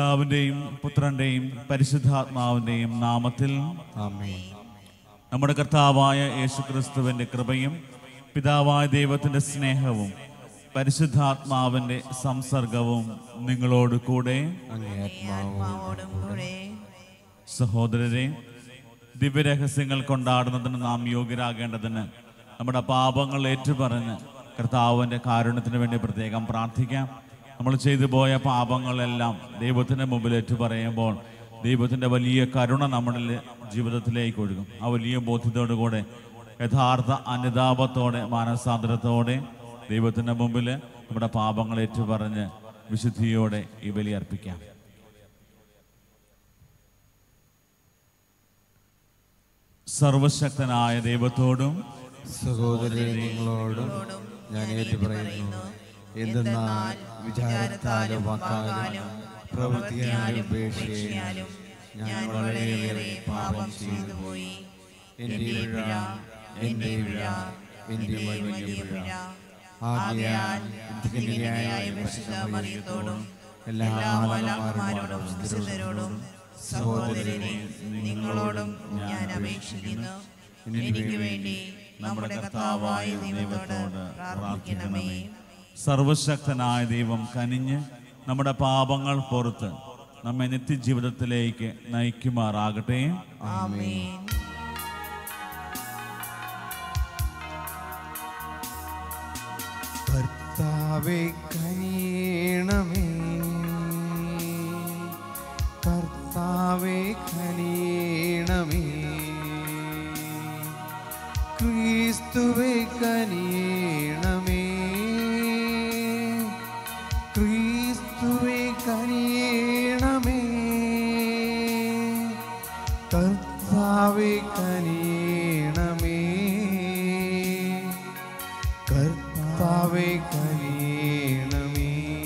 പിതാവിൻ്റെയും പുത്രൻ്റെയും പരിശുദ്ധാത്മാവിൻ്റെയും നാമത്തിൽ ആമേൻ നമ്മുടെ കർത്താവായ യേശുക്രിസ്തുവിൻ്റെ കൃപയും പിതാവായ ദൈവത്തിൻ്റെ സ്നേഹവും പരിശുദ്ധാത്മാവിൻ്റെ സംസർഗവും നിങ്ങളോട് കൂടെ അങ്ങേ ആത്മാവും ആത്മാവോടും കൂടെ സഹോദരരെ ദിവ്യരഹസ്യങ്ങൾ കൊണ്ടാടുന്നതിന് നാം യോഗ്യരാകേണ്ടതിന് നമ്മുടെ പാപങ്ങൾ ഏറ്റുപറഞ്ഞ് കർത്താവിൻ്റെ കാരുണ്യത്തിന് വേണ്ടി പ്രത്യേകം പ്രാർത്ഥിക്കാം നമ്മൾ ചെയ്തു പോയ പാപങ്ങളെല്ലാം ദൈവത്തിൻ്റെ മുമ്പിൽ ഏറ്റുപറയുമ്പോൾ ദൈവത്തിൻ്റെ വലിയ കരുണ നമ്മുടെ ജീവിതത്തിലേക്ക് ഒഴുകും ആ വലിയ ബോധ്യത്തോടു കൂടെ യഥാർത്ഥ അനുതാപത്തോടെ മാനസാന്തരത്തോടെ ദൈവത്തിൻ്റെ മുമ്പിൽ നമ്മുടെ പാപങ്ങൾ ഏറ്റുപറഞ്ഞ് വിശുദ്ധിയോടെ ഈ ബലി അർപ്പിക്കാം സർവശക്തനായ ദൈവത്തോടും സഹോദരരെ നിങ്ങളോടും ഞാൻ ഏറ്റുപറയുന്നു എന്തെന്നാൽ വിചാരത്താലും വാക്കാലും പ്രവൃത്തിയാലും ഉപേക്ഷയാലും ഞാൻ വളരെയേറെ പാപം ചെയ്തു പോയി എൻ്റെ പിഴ എൻ്റെ പിഴ എൻ്റെ വലിയ പിഴ ആകയാൽ ധന്യയായ പരിശുദ്ധ മറിയത്തോടും എല്ലാ മാലാഖമാരോടും വിശുദ്ധരോടും സഹോദരനെ നിങ്ങളോടും ഞാൻ അപേക്ഷിക്കുന്നു എനിക്ക് വേണ്ടി നമ്മുടെ കർത്താവായ ദൈവത്തോട് പ്രാർത്ഥിക്കണമേ സർവശക്തനായ ദൈവം കനിഞ്ഞ് നമ്മുടെ പാപങ്ങൾ പുറത്ത് നമ്മെ നിത്യജീവിതത്തിലേക്ക് നയിക്കുമാറാകട്ടെ ആമേൻ കർത്താവെ കനിയണമേ കർത്താവെ കനിയണമേ ക്രിസ്തുവെ കനിയണമേ ക്രിസ്തുവെ കനിയണമേ കർത്താവെ കനിയണമേ കർത്താവെ കനിയണമേ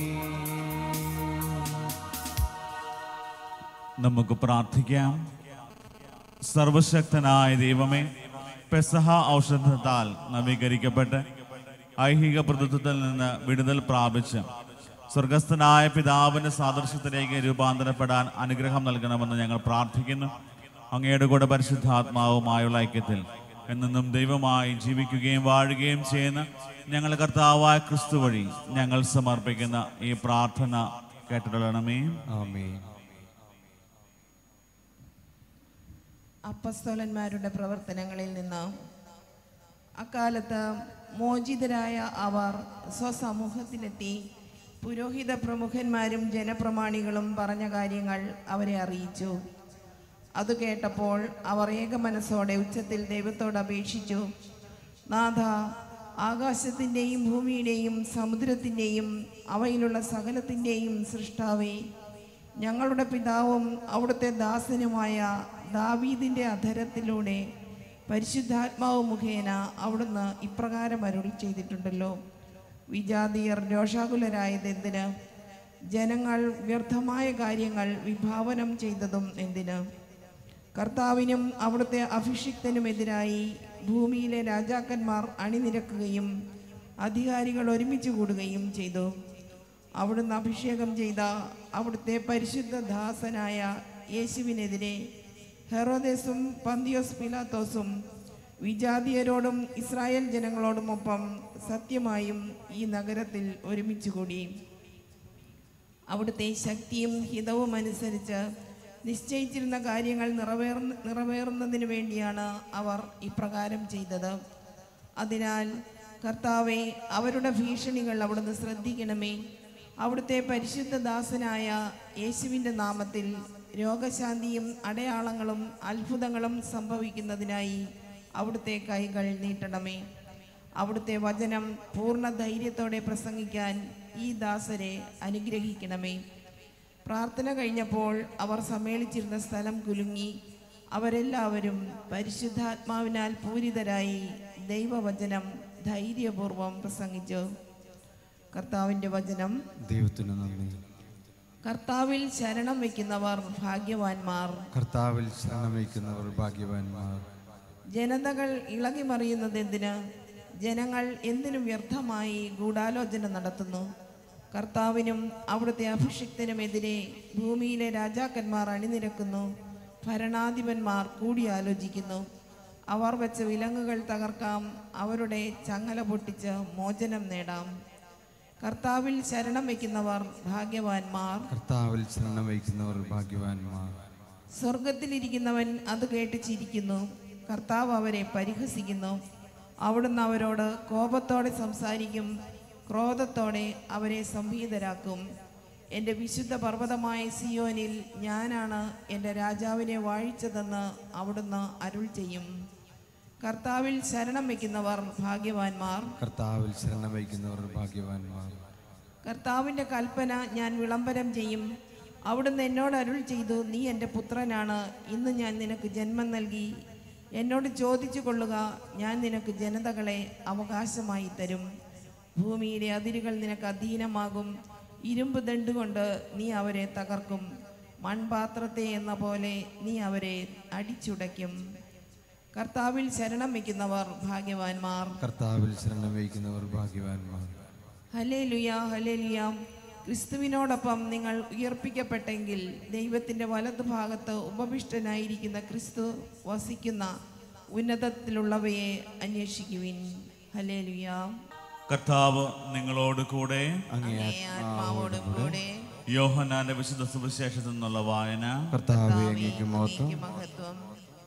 നമുക്ക് പ്രാർത്ഥിക്കാം സർവശക്തനായ ദൈവമേ പെസഹ ഔഷധത്താൽ നവീകരിക്കപ്പെട്ട് ഐഹിക പ്രതിത്വത്തിൽ നിന്ന് വിടുതൽ പ്രാപിച്ച് സ്വർഗസ്ഥനായ പിതാവിന്റെ സാദൃശ്യത്തിലേക്ക് രൂപാന്തരപ്പെടാൻ അനുഗ്രഹം നൽകണമെന്ന് ഞങ്ങൾ പ്രാർത്ഥിക്കുന്നു അങ്ങയുടെ കൂടെ പരിശുദ്ധാത്മാവുമായുള്ള ഐക്യത്തിൽ എന്നെന്നും ദൈവമായി ജീവിക്കുകയും വാഴുകയും ചെയ്യുന്ന ഞങ്ങളുടെ കർത്താവായ ക്രിസ്തു വഴി ഞങ്ങൾ സമർപ്പിക്കുന്ന ഈ പ്രാർത്ഥന കേട്ടിടണമേ ആമേൻ അപ്പസ്തോലന്മാരുടെ പ്രവർത്തനങ്ങളിൽ നിന്ന് അക്കാലത്ത് മോചിതരായ അവർ സ്വസമൂഹത്തിലെത്തി പുരോഹിത പ്രമുഖന്മാരും ജനപ്രമാണികളും പറഞ്ഞ കാര്യങ്ങൾ അവരെ അറിയിച്ചു അത് കേട്ടപ്പോൾ അവർ ഏകമനസ്സോടെ ഉച്ചത്തിൽ ദൈവത്തോട് അപേക്ഷിച്ചു നാഥ ആകാശത്തിൻ്റെയും ഭൂമിയുടെയും സമുദ്രത്തിൻ്റെയും അവയിലുള്ള സകലത്തിൻ്റെയും സൃഷ്ടാവേ ഞങ്ങളുടെ പിതാവും അവിടുത്തെ ദാസനുമായ ദാവീദിൻ്റെ അധരത്തിലൂടെ പരിശുദ്ധാത്മാവ് മുഖേന അവിടുന്ന് ഇപ്രകാരം അരുളി ചെയ്തിട്ടുണ്ടല്ലോ വിജാതീയർ രോഷാകുലരായത് എന്തിന് ജനങ്ങൾ വ്യർത്ഥമായ കാര്യങ്ങൾ വിഭാവനം ചെയ്തതും എന്തിന് കർത്താവിനും അവിടുത്തെ അഭിഷിക്തനുമെതിരായി ഭൂമിയിലെ രാജാക്കന്മാർ അണിനിരക്കുകയും അധികാരികൾ ഒരുമിച്ച് കൂടുകയും ചെയ്തു അവിടുന്ന് അഭിഷേകം ചെയ്ത അവിടുത്തെ പരിശുദ്ധ ദാസനായ യേശുവിനെതിരെ ഹെറോദേസും പന്തിയോസ് പിലാത്തോസും വിജാതീയരോടും ഇസ്രായേൽ ജനങ്ങളോടുമൊപ്പം സത്യമായും ഈ നഗരത്തിൽ ഒരുമിച്ച് കൂടി അവിടുത്തെ ശക്തിയും ഹിതവും അനുസരിച്ച് നിശ്ചയിച്ചിരുന്ന കാര്യങ്ങൾ നിറവേറുന്ന നിറവേറുന്നതിന് വേണ്ടിയാണ് അവർ ഇപ്രകാരം ചെയ്തത് അതിനാൽ കർത്താവെ അവരുടെ ഭീഷണികൾ അവിടുന്ന് ശ്രദ്ധിക്കണമേ അവിടുത്തെ പരിശുദ്ധ ദാസനായ യേശുവിൻ്റെ നാമത്തിൽ രോഗശാന്തിയും അടയാളങ്ങളും അത്ഭുതങ്ങളും സംഭവിക്കുന്നതിനായി അവിടുത്തെ കൈകൾ നീട്ടണമേ അവിടുത്തെ വചനം പൂർണ്ണ ധൈര്യത്തോടെ പ്രസംഗിക്കാൻ ഈ ദാസരെ അനുഗ്രഹിക്കണമേ പ്രാർത്ഥന കഴിഞ്ഞപ്പോൾ അവർ സമ്മേളിച്ചിരുന്ന സ്ഥലം കുലുങ്ങി അവരെല്ലാവരും പരിശുദ്ധാത്മാവിനാൽ പൂരിതരായി ദൈവവചനം ധൈര്യപൂർവം പ്രസംഗിച്ചു കർത്താവിൻ്റെ വചനം ദൈവത്തിന് നന്ദി കർത്താവിൽ ശരണം വയ്ക്കുന്നവർ ഭാഗ്യവാന്മാർ കർത്താവിൽ ശരണം വയ്ക്കുന്നവർ ഭാഗ്യവാന്മാർ ജനതകൾ ഇളകിമറിയുന്നത് എന്തിന് ജനങ്ങൾ എന്തിനു വ്യർത്ഥമായി ഗൂഢാലോചന നടത്തുന്നു കർത്താവിനും അവിടുത്തെ അഭിഷിക്തനുമെതിരെ ഭൂമിയിലെ രാജാക്കന്മാർ അണിനിരക്കുന്നു ഭരണാധിപന്മാർ കൂടിയാലോചിക്കുന്നു അവർ വെച്ച വിലങ്ങുകൾ തകർക്കാം അവരുടെ ചങ്ങല പൊട്ടിച്ച് മോചനം നേടാം കർത്താവിൽ ശരണം വയ്ക്കുന്നവർ ഭാഗ്യവാന്മാർ കർത്താവിൽ ശരണം വഹിക്കുന്നവർ ഭാഗ്യവാന്മാർ സ്വർഗത്തിലിരിക്കുന്നവൻ അത് കേട്ട് ചിരിക്കുന്നു കർത്താവ് അവരെ പരിഹസിക്കുന്നു അവിടുന്ന് അവരോട് കോപത്തോടെ സംസാരിക്കും ക്രോധത്തോടെ അവരെ സംഭീതരാക്കും എൻ്റെ വിശുദ്ധ പർവ്വതമായ സിയോനിൽ ഞാനാണ് എൻ്റെ രാജാവിനെ വാഴിച്ചതെന്ന് അവിടുന്ന് അരുൾ ചെയ്യും കർത്താവിൽ ശരണം വയ്ക്കുന്നവർ ഭാഗ്യവാന്മാർ കർത്താവിൽ ശരണം വഹിക്കുന്നവർ ഭാഗ്യവാന്മാർ കർത്താവിൻ്റെ കൽപ്പന ഞാൻ വിളംബരം ചെയ്യും അവിടുന്ന് എന്നോട് അരുൾ ചെയ്തു നീ എൻ്റെ പുത്രനാണ് ഇന്ന് ഞാൻ നിനക്ക് ജന്മം നൽകി എന്നോട് ചോദിച്ചു കൊള്ളുക ഞാൻ നിനക്ക് ജനതകളെ അവകാശമായി തരും ഭൂമിയിലെ അതിരുകൾ നിനക്ക് അധീനമാകും ഇരുമ്പ് ദണ്ട് കൊണ്ട് നീ അവരെ തകർക്കും മൺപാത്രത്തെ എന്ന പോലെ നീ അവരെ അടിച്ചുടയ്ക്കും കർത്താവിൽ ശരണം വയ്ക്കുന്നവർ ഭാഗ്യവാന്മാർ കർത്താവിൽ ശരണം വഹിക്കുന്നവർ ഭാഗ്യവാന്മാർ ഹലേ ലുയാ ഹലേ ലുയാ ക്രിസ്തുവിനോടൊപ്പം നിങ്ങൾ ഉയർപ്പിക്കപ്പെട്ടെങ്കിൽ ദൈവത്തിൻ്റെ വലതുഭാഗത്ത് ഉപവിഷ്ടനായിരിക്കുന്ന ക്രിസ്തു വസിക്കുന്ന ഉന്നതത്തിലുള്ളവയെ അന്വേഷിക്കുവിൻ ഹലേ ലുയാ കർത്താവ് നിങ്ങളോട് കൂടെ അങ്ങേ ആത്മാവോടും കൂടെ യോഹനാന്റെ വിശുദ്ധ സുവിശേഷത്തിൽ നിന്നുള്ള വായന കർത്താവെ അങ്ങേക്ക് മഹത്വം അങ്ങേക്ക് മഹത്വം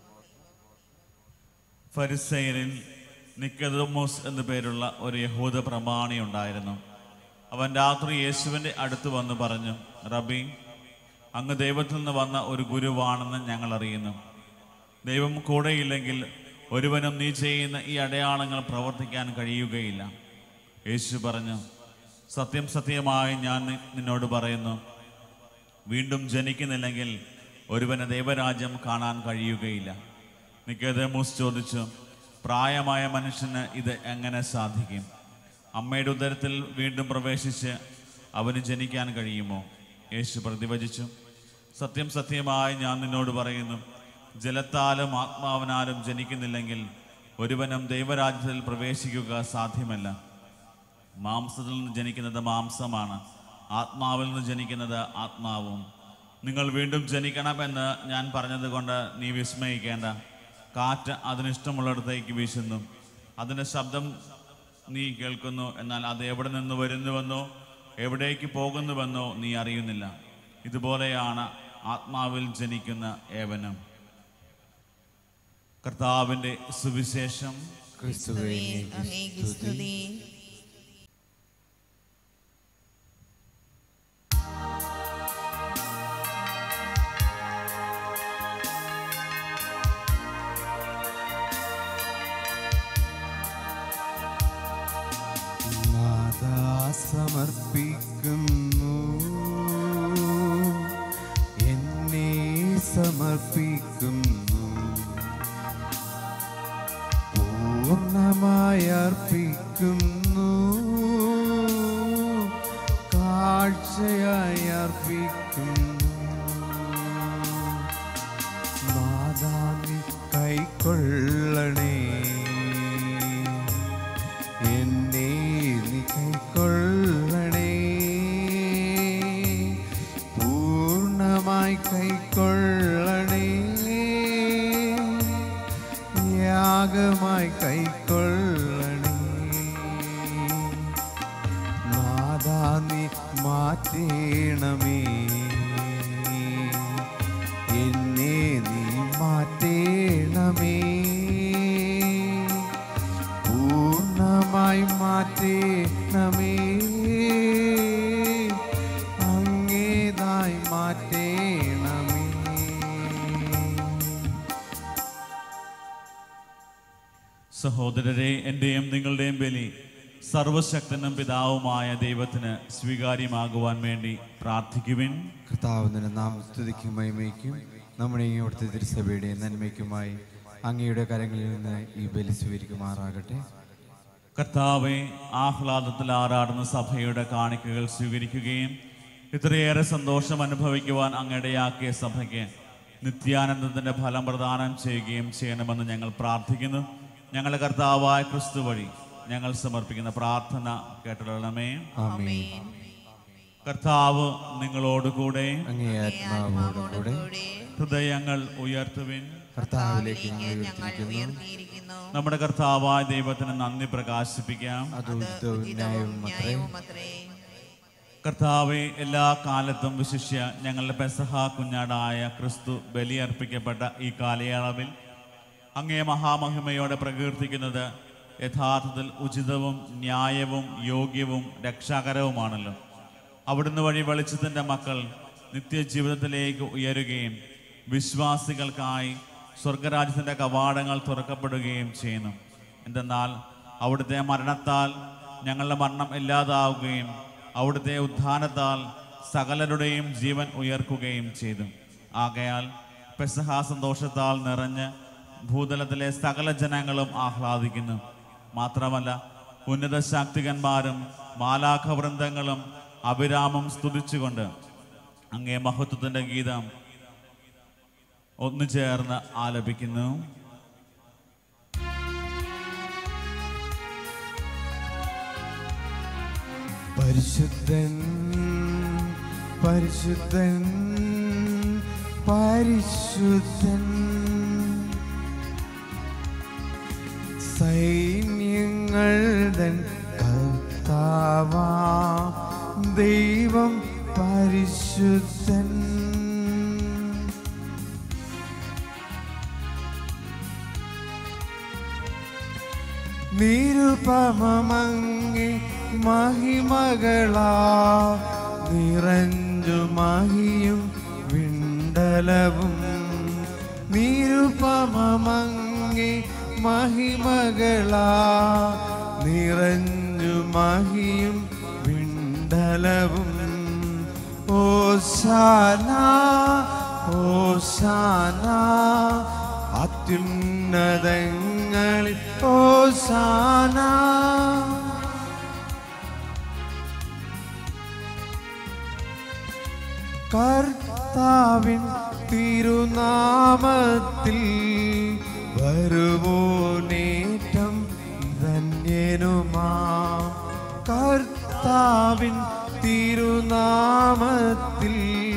ഫരിസൈനിൽ നിക്കതമോസ് എന്നു പേരുള്ള ഒരു യഹൂദ പ്രമാണി ഉണ്ടായിരുന്നു അവൻ രാത്രി യേശുവിൻ്റെ അടുത്ത് വന്ന് പറഞ്ഞു റബി അങ്ങ് ദൈവത്തിൽ നിന്ന് വന്ന ഒരു ഗുരുവാണെന്ന് ഞങ്ങൾ അറിയുന്നു ദൈവം കൂടെയില്ലെങ്കിൽ ഒരുവനും നീ ചെയ്യുന്ന ഈ അടയാളങ്ങൾ പ്രവർത്തിക്കാൻ കഴിയുകയില്ല യേശു പറഞ്ഞു സത്യം സത്യമായി ഞാൻ നി- നിന്നോട് പറയുന്നു വീണ്ടും ജനിക്കുന്നില്ലെങ്കിൽ ഒരുവന് ദൈവരാജ്യം കാണാൻ കഴിയുകയില്ല നിക്കേതമൂസ് ചോദിച്ചു പ്രായമായ മനുഷ്യന് ഇത് എങ്ങനെ സാധിക്കും അമ്മയുടെ ഉദരത്തിൽ വീണ്ടും പ്രവേശിച്ച് അവന് ജനിക്കാൻ കഴിയുമോ യേശു പ്രതിവചിച്ചു സത്യം സത്യമായി ഞാൻ നിന്നോട് പറയുന്നു ജലത്താലും ആത്മാവിനാലും ജനിക്കുന്നില്ലെങ്കിൽ ഒരുവനും ദൈവരാജ്യത്തിൽ പ്രവേശിക്കുക സാധ്യമല്ല മാംസത്തിൽ നിന്ന് ജനിക്കുന്നത് മാംസമാണ് ആത്മാവിൽ നിന്ന് ജനിക്കുന്നത് ആത്മാവും നിങ്ങൾ വീണ്ടും ജനിക്കണമെന്ന് ഞാൻ പറഞ്ഞതുകൊണ്ട് നീ വിസ്മയിക്കേണ്ട കാറ്റ് അതിനിഷ്ടമുള്ളിടത്തേക്ക് വീശുന്നു അതിൻ്റെ ശബ്ദം നീ കേൾക്കുന്നു എന്നാൽ അത് എവിടെ നിന്ന് വരുന്നുവെന്നോ എവിടേക്ക് പോകുന്നുവെന്നോ നീ അറിയുന്നില്ല ഇതുപോലെയാണ് ആത്മാവിൽ ജനിക്കുന്ന ഏവനും കർത്താവിൻ്റെ സുവിശേഷം ക്രിസ്തുവേ അങ്ങേക്ക് സ്തുതി നാഥാ സമർപ്പിക്കുന്നു എന്നെ സമർപ്പിക്കുന്നു പൂർണ്ണമായി അർപ്പിക്കുന്നു കാഴ്ചയായി അർപ്പിക്കുന്നു നാദാനി കൈക്കൊള്ളണേ എന്നെ നീ കൈക്കൊള്ളണേ പൂർണ്ണമായി കൈക്കൊള്ളണേ യാഗമായി കൈക്കൊള്ളണേ നാദാ നീ മാറ്റേണമേ എന്നെ നീ മാറ്റേണമേ പൂർണ്ണമായി മാറ്റേണമേ അങ്ങേതായി മാറ്റേണമേ സഹോദരരെ എൻ്റെയും നിങ്ങളുടെയും ബലി സർവശക്തനും പിതാവുമായ ദൈവത്തിന് സ്വീകാര്യമാകുവാൻ വേണ്ടി പ്രാർത്ഥിക്കുവിൻ കർത്താവിന്റെ നാം സ്തുതിക്കും മഹിമയ്ക്കും നമ്മുടെ ഈ അവിടുത്തെ തിരുസഭയുടെ നന്മയ്ക്കുമായി അങ്ങയുടെ കരങ്ങളിൽ നിന്ന് ഈ ബലി സ്വീകരിക്കുമാറാകട്ടെ കർത്താവെ ആഹ്ലാദത്തിൽ ആറാടുന്ന സഭയുടെ കാണിക്കകൾ സ്വീകരിക്കുകയും ഇത്രയേറെ സന്തോഷം അനുഭവിക്കുവാൻ അങ്ങയിടയാക്കിയ സഭയ്ക്ക് നിത്യാനന്ദത്തിന്റെ ഫലം പ്രദാനം ചെയ്യുകയും ചെയ്യണമെന്ന് ഞങ്ങൾ പ്രാർത്ഥിക്കുന്നു ഞങ്ങളുടെ കർത്താവായ ക്രിസ്തു വഴി ഞങ്ങൾ സമർപ്പിക്കുന്ന പ്രാർത്ഥന കേട്ടണമേ ആമേൻ ആമേൻ കർത്താവ് നിങ്ങളോടുകൂടെ അങ്ങേ ആത്മാവോടും കൂടെ ഹൃദയങ്ങൾ ഉയർത്തുവിൻ കർത്താവിലേക്ക് ഞങ്ങൾ ഞങ്ങൾ ഉയർത്തിയിരിക്കുന്നു ഉയർത്തിയിരിക്കുന്നു നമ്മുടെ കർത്താവായ ദൈവത്തിന് നന്ദി പ്രകാശിപ്പിക്കാം അത് ഉചിതവും ന്യായവും അത്രേ അത്രേ കർത്താവെ എല്ലാ കാലത്തും വിശിഷ്യ ഞങ്ങളുടെ പെസഹ കുഞ്ഞാടായ ക്രിസ്തു ബലിയർപ്പിക്കപ്പെട്ട ഈ കാലയളവിൽ അങ്ങേ മഹാമഹിമയോടെ പ്രകീർത്തിക്കുന്നത് യഥാർത്ഥത്തിൽ ഉചിതവും ന്യായവും യോഗ്യവും രക്ഷാകരവുമാണല്ലോ അവിടുന്ന് വഴി വെളിച്ചത്തിൻ്റെ മക്കൾ നിത്യജീവിതത്തിലേക്ക് ഉയരുകയും വിശ്വാസികൾക്കായി സ്വർഗരാജ്യത്തിൻ്റെ കവാടങ്ങൾ തുറക്കപ്പെടുകയും ചെയ്യുന്നു എന്തെന്നാൽ അവിടുത്തെ മരണത്താൽ ഞങ്ങളുടെ മരണം ഇല്ലാതാവുകയും അവിടുത്തെ ഉത്ഥാനത്താൽ സകലരുടെയും ജീവൻ ഉയർക്കുകയും ചെയ്തു ആകയാൽ പെസഹ സന്തോഷത്താൽ നിറഞ്ഞ് ഭൂതലത്തിലെ സകല ജനങ്ങളും ആഹ്ലാദിക്കുന്നു മാത്രമല്ല ഉന്നത ശാക്തികന്മാരും മാലാഖ വൃന്ദങ്ങളും അഭിരാമം സ്തുതിച്ചുകൊണ്ട് അങ്ങേ മഹത്വത്തിന്റെ ഗീതം ഒന്നു ചേർന്ന് ആലപിക്കുന്നു പരിശുദ്ധൻ പരിശുദ്ധൻ പരിശുദ്ധൻ സൈന്യങ്ങൾ തൻ കർത്താവാ ദൈവം പരിശുദ്ധൻ നിരുപമങ്ങി മഹിമകളാ നിറഞ്ഞു മഹിയും വിണ്ടലവും നിരുപമങ്ങി മഹിമകളാ നിറഞ്ഞു മഹിയും വിണ്ടലവും ഓശാന ഓശാന അത്യുന്നതങ്ങളിൽ ഓശാന കർത്താവിൻ തിരുനാമത്തിൽ വരുവോനേറ്റം ധന്യനുമാ കർത്താവിൻ തിരുനാമത്തിൽ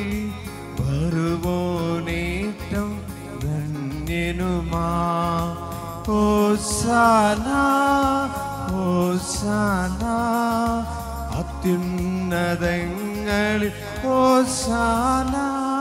വരുവോനേറ്റം ധന്യനുമാ ഓശാന ഓശാന അത്യുന്നതങ്ങളിൽ ഓശാന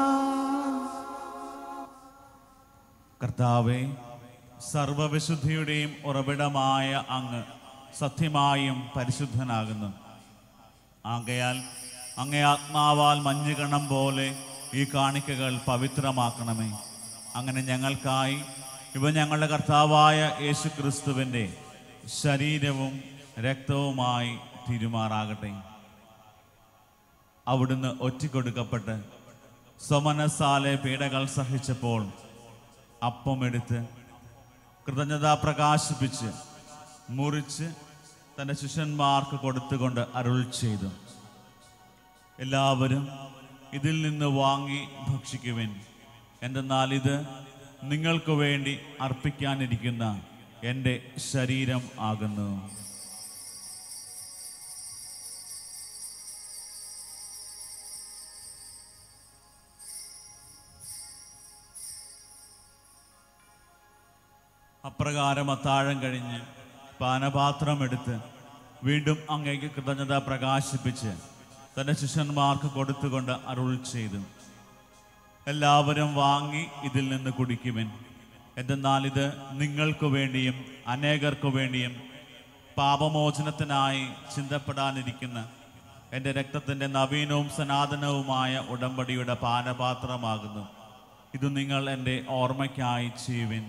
കർത്താവെ സർവവിശുദ്ധിയുടെയും ഉറവിടമായ അങ്ങ് സത്യമായും പരിശുദ്ധനാകുന്നു ആകയാൽ അങ്ങേ ആത്മാവാൽ മഞ്ഞുകണം പോലെ ഈ കാണിക്കകൾ പവിത്രമാക്കണമേ അങ്ങനെ ഞങ്ങൾക്കായി ഇവ ഞങ്ങളുടെ കർത്താവായ യേശു ക്രിസ്തുവിൻ്റെ ശരീരവും രക്തവുമായി തിരുമാറാകട്ടെ അവിടുന്ന് ഒറ്റിക്കൊടുക്കപ്പെട്ട് സ്വമനസാലെ പീഡകൾ സഹിച്ചപ്പോൾ അപ്പമെടുത്ത് കൃതജ്ഞത പ്രകാശിപ്പിച്ച് മുറിച്ച് തൻ്റെ ശിഷ്യന്മാർക്ക് കൊടുത്തുകൊണ്ട് അരുൾ ചെയ്തു എല്ലാവരും ഇതിൽ നിന്ന് വാങ്ങി ഭക്ഷിക്കുവിൻ എന്തെന്നാൽ ഇത് നിങ്ങൾക്ക് വേണ്ടി അർപ്പിക്കാനിരിക്കുന്ന എൻ്റെ ശരീരം ആകുന്നു അപ്രകാരം അത്താഴം കഴിഞ്ഞ് പാനപാത്രം എടുത്ത് വീണ്ടും അങ്ങേക്ക് കൃതജ്ഞത പ്രകാശിപ്പിച്ച് തൻ്റെ ശിഷ്യന്മാർക്ക് കൊടുത്തുകൊണ്ട് അരുൾ ചെയ്തു എല്ലാവരും വാങ്ങി ഇതിൽ നിന്ന് കുടിക്കുവിൻ എന്തെന്നാൽ ഇത് നിങ്ങൾക്ക് വേണ്ടിയും അനേകർക്കു വേണ്ടിയും പാപമോചനത്തിനായി ചിന്തപ്പെടാനിരിക്കുന്ന എൻ്റെ രക്തത്തിൻ്റെ നവീനവും സനാതനവുമായ ഉടമ്പടിയുടെ പാനപാത്രമാകുന്നു ഇത് നിങ്ങൾ എൻ്റെ ഓർമ്മയ്ക്കായി ചെയ്യുവിൻ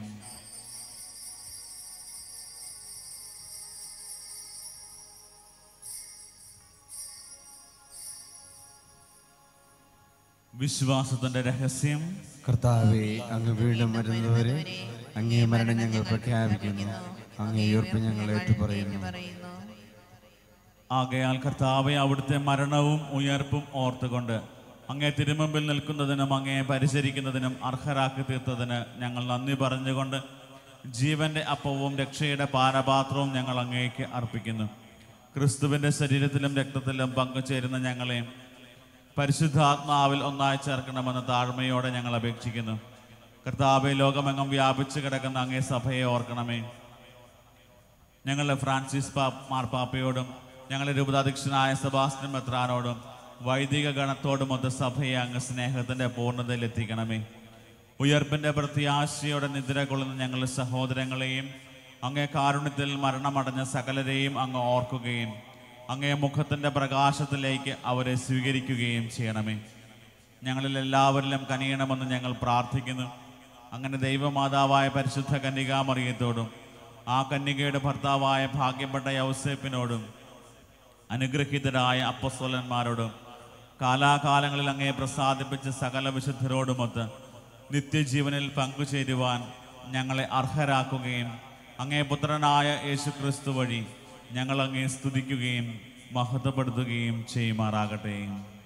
വിശ്വാസത്തിന്റെ രഹസ്യം കർത്താവെ അങ്ങ് വീണ്ടും വരുന്നവരെ അങ്ങേ മരണം ഞങ്ങൾ പ്രഖ്യാപിക്കുന്നു അങ്ങേ ഉയർപ്പ് ഞങ്ങൾ ഏറ്റുപറയുന്നു പറയുന്നു ആകയാൽ കർത്താവെ അവിടുത്തെ മരണവും ഉയർപ്പും ഓർത്തുകൊണ്ട് അങ്ങേ തിരുമുമ്പിൽ നിൽക്കുന്നതിനും അങ്ങേ പരിചരിക്കുന്നതിനും അർഹരാക്കി തീർത്തതിന് ഞങ്ങൾ നന്ദി പറഞ്ഞുകൊണ്ട് ജീവന്റെ അപ്പവും രക്ഷയുടെ പാനപാത്രവും ഞങ്ങൾ അങ്ങേക്ക് അർപ്പിക്കുന്നു ക്രിസ്തുവിന്റെ ശരീരത്തിലും രക്തത്തിലും പങ്കുചേരുന്ന ഞങ്ങളെയും പരിശുദ്ധാത്മാവിൽ ഒന്നായി ചേർക്കണമെന്ന് താഴ്മയോടെ ഞങ്ങൾ അപേക്ഷിക്കുന്നു കർത്താവെ ലോകമെങ്ങും വ്യാപിച്ചു കിടക്കുന്ന അങ്ങേ സഭയെ ഓർക്കണമേ ഞങ്ങളുടെ ഫ്രാൻസിസ് പാ മാർപ്പാപ്പയോടും ഞങ്ങളുടെ രൂപതാധ്യക്ഷനായ സെബാസ്റ്റ്യൻ മെത്രാനോടും വൈദിക ഗണത്തോടും ഒത്ത സഭയെ അങ്ങ് സ്നേഹത്തിന്റെ പൂർണ്ണതയിൽ എത്തിക്കണമേ ഉയർപ്പിന്റെ പ്രത്യാശയോടെ നിദ്ര കൊള്ളുന്ന ഞങ്ങളുടെ സഹോദരങ്ങളെയും അങ്ങേ കാരുണ്യത്തിൽ മരണമടഞ്ഞ സകലരെയും അങ്ങ് ഓർക്കുകയും അങ്ങേ മുഖത്തിന്റെ പ്രകാശത്തിലേക്ക് അവരെ സ്വീകരിക്കുകയും ചെയ്യണമേ ഞങ്ങളിൽ എല്ലാവരിലും കനിയണമെന്ന് ഞങ്ങൾ പ്രാർത്ഥിക്കുന്നു അങ്ങനെ ദൈവമാതാവായ പരിശുദ്ധ കന്യകാമറിയത്തോടും ആ കന്യകയുടെ ഭർത്താവായ ഭാഗ്യപ്പെട്ട യൗസേപ്പിനോടും അനുഗ്രഹീതരായ അപ്പസ്വലന്മാരോടും കാലാകാലങ്ങളിൽ അങ്ങേ പ്രസാദിപ്പിച്ച സകല വിശുദ്ധരോടുമൊത്ത് നിത്യജീവനിൽ പങ്കുചേരുവാൻ ഞങ്ങളെ അർഹരാക്കുകയും അങ്ങേ പുത്രനായ യേശു ക്രിസ്തു വഴി ഞങ്ങൾ അങ്ങേ സ്തുതിക്കുകയും മഹത്വപ്പെടുത്തുകയും ചെയ്യുമാറാകട്ടെ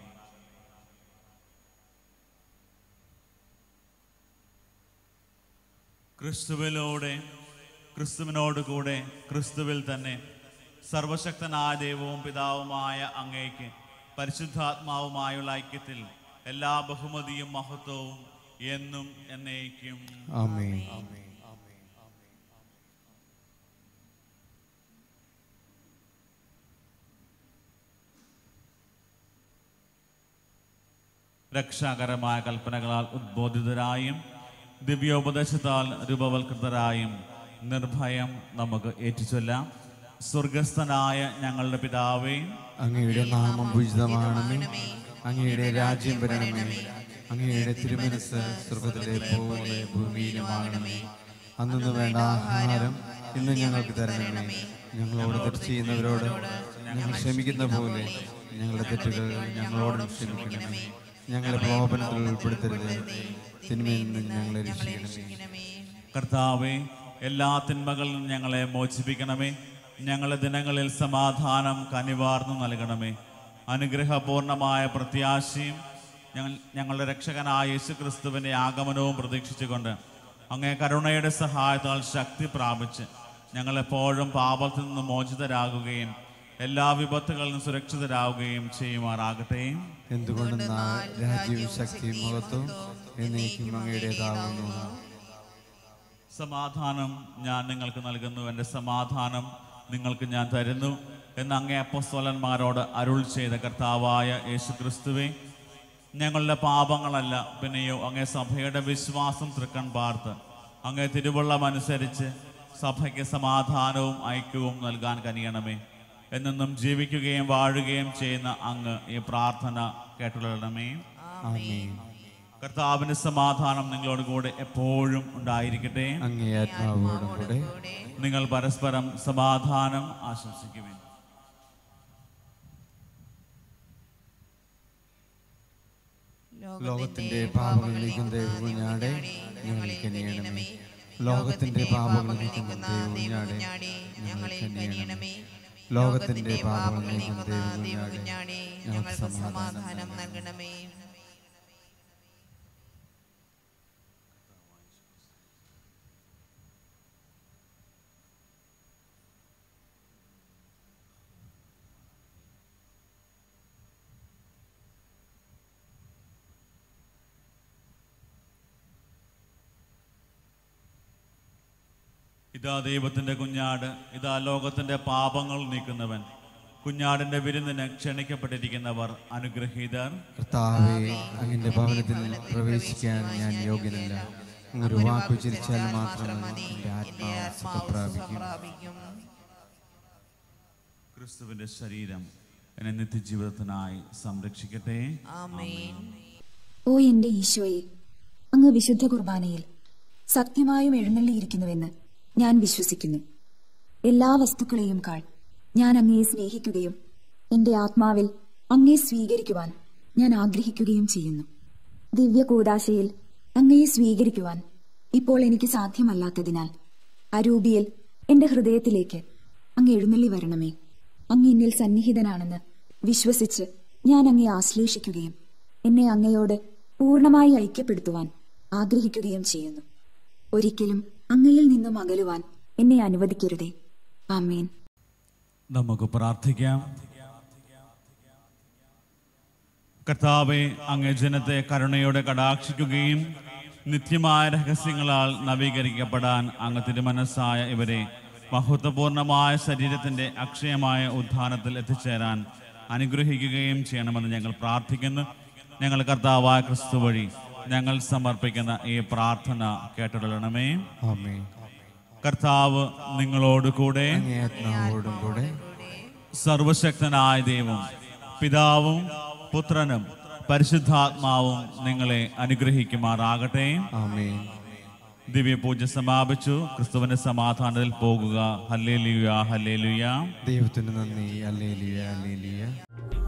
ക്രിസ്തുവിലൂടെ ക്രിസ്തുവിനോട് കൂടെ ക്രിസ്തുവിൽ തന്നെ സർവശക്തനായ ദൈവവും പിതാവുമായ അങ്ങേക്ക് പരിശുദ്ധാത്മാവുമായുള്ള ഐക്യത്തിൽ എല്ലാ ബഹുമതിയും മഹത്വവും എന്നും എന്നേക്കും ആമേൻ രക്ഷാകരമായ കൽപ്പനകളാൽ ഉദ്ബോധിതരായും ദിവ്യോപദേശത്താൽ രൂപവൽകൃതരായും നിർഭയം നമുക്ക് ഏറ്റുചൊല്ലാം സ്വർഗസ്ഥനായ ഞങ്ങളുടെ പിതാവേ അങ്ങയുടെ നാമം പൂജിതമാണമേ അങ്ങയുടെ രാജ്യം വരണമേ അങ്ങയുടെ തിരുമനസ് സ്വർഗത്തിലെ പോലെ ഭൂമിയിലുമാകണമേ അന്നു വേണ്ട ആഹാരം ഇന്ന് ഞങ്ങൾക്ക് തരണമേ ഞങ്ങളോട് തെറ്റ് ചെയ്യുന്നവരോട് ഞങ്ങൾ ക്ഷമിക്കുന്ന പോലെ ഞങ്ങളുടെ തെറ്റുകൾ ഞങ്ങളോട് ക്ഷമിക്കണമേ ഞങ്ങളെ പ്രലോഭനത്തിൽ ഉൾപ്പെടുത്തരുത് തിന്മയിൽ നിന്ന് ഞങ്ങളെ രക്ഷിക്കണമേ കർത്താവെ എല്ലാ തിന്മകളിൽ നിന്നും ഞങ്ങളെ മോചിപ്പിക്കണമേ ഞങ്ങളുടെ ദിനങ്ങളിൽ സമാധാനം കനിവാർന്നു നൽകണമേ അനുഗ്രഹപൂർണമായ പ്രത്യാശയും ഞങ്ങൾ ഞങ്ങളുടെ രക്ഷകനായ യേശു ക്രിസ്തുവിൻ്റെ ആഗമനവും പ്രതീക്ഷിച്ചുകൊണ്ട് അങ്ങേ കരുണയുടെ സഹായത്താൽ ശക്തി പ്രാപിച്ച് ഞങ്ങളെപ്പോഴും പാപത്തിൽ നിന്ന് മോചിതരാകുകയും എല്ലാ വിപത്തുകളിൽ നിന്ന് സുരക്ഷിതരാകുകയും ചെയ്യുമാറാകട്ടെ എന്തുകൊണ്ടെന്നാൽ രാജ്യവും ശക്തിയും മഹത്വവും എന്നേക്കും അങ്ങയുടേതാവുന്നു സമാധാനം ഞാൻ നിങ്ങൾക്ക് നൽകുന്നു എൻ്റെ സമാധാനം നിങ്ങൾക്ക് ഞാൻ തരുന്നു എന്ന് അങ്ങേ അപ്പസ്വലന്മാരോട് അരുൾ ചെയ്ത കർത്താവായ യേശു ക്രിസ്തുവെ ഞങ്ങളുടെ പാപങ്ങളല്ല പിന്നെയോ അങ്ങേ സഭയുടെ വിശ്വാസം തൃക്കൺ പാർത്ത് അങ്ങേ തിരുവള്ളം അനുസരിച്ച് സഭയ്ക്ക് സമാധാനവും ഐക്യവും നൽകാൻ കനിയണമേ എന്നെന്നും ജീവിക്കുകയും വാഴുകയും ചെയ്യുന്ന അങ്ങ് ഈ പ്രാർത്ഥന കേട്ടുകൊള്ളണമേ ആമേൻ കർത്താവിന്റെ സമാധാനം നിങ്ങളോട് കൂടെ എപ്പോഴും ഉണ്ടായിരിക്കട്ടെ അങ്ങേ ആത്മാവോടും കൂടെ നിങ്ങൾ പരസ്പരം സമാധാനം ആശംസിക്കുവിൻ ലോകത്തിന്റെ പാപങ്ങളിലേക്കും ദൈവകുഞ്ഞാടെ ഞങ്ങൾ കനിയണമേ ലോകത്തിന്റെ പാപങ്ങളിലേക്കും ദൈവകുഞ്ഞാടെ ഞങ്ങൾ കനിയണമേ ലോകത്തിന്റെ പാപങ്ങളിലേക്കും ദൈവകുഞ്ഞാടെ ഞങ്ങൾക്ക് സമാധാനം നൽകണമേ ഇതാ ദൈവത്തിന്റെ കുഞ്ഞാട് ഇതാ ലോകത്തിന്റെ പാപങ്ങൾ നീക്കുന്നവൻ കുഞ്ഞാടിന്റെ വിരുന്നിന് ക്ഷണിക്കപ്പെട്ടിരിക്കുന്നവർ അനുഗ്രഹീതർ കർത്താവെ അങ്ങന്റെ ഭവനത്തിൽ പ്രവേശിക്കാൻ ഞാൻ യോഗ്യനല്ല അങ്ങൊരു വാക്കു ചിരിച്ചാൽ മാത്രം എന്റെ ആത്മാവ് സുഖപ്രാപിക്കും പ്രാപിക്കും ക്രിസ്തുവിന്റെ ശരീരം എന്നെ നിത്യജീവിതത്തിനായി സംരക്ഷിക്കട്ടെ ആമേൻ ഓ എന്റെ ഈശോയെ അങ്ങ് വിശുദ്ധ കുർബാനയിൽ സത്യമായും എഴുന്നള്ളിയിരിക്കുന്നുവെന്ന് ഞാൻ വിശ്വസിക്കുന്നു എല്ലാ വസ്തുക്കളെയും കാൾ ഞാൻ അങ്ങയെ സ്നേഹിക്കുകയും എന്റെ ആത്മാവിൽ അങ്ങയെ സ്വീകരിക്കുവാൻ ഞാൻ ആഗ്രഹിക്കുകയും ചെയ്യുന്നു ദിവ്യ കൂടാശയിൽ അങ്ങയെ സ്വീകരിക്കുവാൻ ഇപ്പോൾ എനിക്ക് സാധ്യമല്ലാത്തതിനാൽ അരൂപിയിൽ എന്റെ ഹൃദയത്തിലേക്ക് അങ്ങ് എഴുന്നള്ളി വരണമേ അങ്ങ് എന്നിൽ സന്നിഹിതനാണെന്ന് വിശ്വസിച്ച് ഞാൻ അങ്ങയെ ആശ്ലേഷിക്കുകയും എന്നെ അങ്ങയോട് പൂർണ്ണമായി ഐക്യപ്പെടുത്തുവാൻ ആഗ്രഹിക്കുകയും ചെയ്യുന്നു ഒരിക്കലും അങ്ങയിൽ നിന്നും അകലുവാൻ എന്നെ അനുവദിക്കരുതേ ആമേൻ നമുക്ക് പ്രാർത്ഥിക്കാം കർത്താവെ അങ്ങേ ജനത്തെ കരുണയോടെ കടാക്ഷിക്കുകയും നിത്യമായ രഹസ്യങ്ങളാൽ നവീകരിക്കപ്പെടാൻ അങ്ങ് തിരുമനസ്സായ ഇവരെ മഹത്വപൂർണമായ ശരീരത്തിന്റെ അക്ഷയമായ ഉദ്ധാനത്തിൽ എത്തിച്ചേരാൻ അനുഗ്രഹിക്കുകയും ചെയ്യണമെന്ന് ഞങ്ങൾ പ്രാർത്ഥിക്കുന്നു ഞങ്ങൾ കർത്താവായ ക്രിസ്തു വഴി ഞങ്ങൾ സമർപ്പിക്കുന്ന ഈ പ്രാർത്ഥന കേട്ടിടണമേ ആമേൻ കർത്താവ് നിങ്ങളോട് കൂടെ അങ്ങേ ആത്മാവോടും കൂടെ സർവശക്തനായ ദൈവം പിതാവും പുത്രനും പരിശുദ്ധാത്മാവും നിങ്ങളെ അനുഗ്രഹിക്കുമാറാകട്ടെ ആമേൻ ദിവ്യപൂജ സമാപിച്ചു ക്രിസ്തുവിന്റെ സമാധാനത്തിൽ പോകുക ഹല്ലേലൂയ ഹല്ലേലൂയ ദൈവത്തിന് നന്ദി അല്ലേലിയ അല്ലേലിയ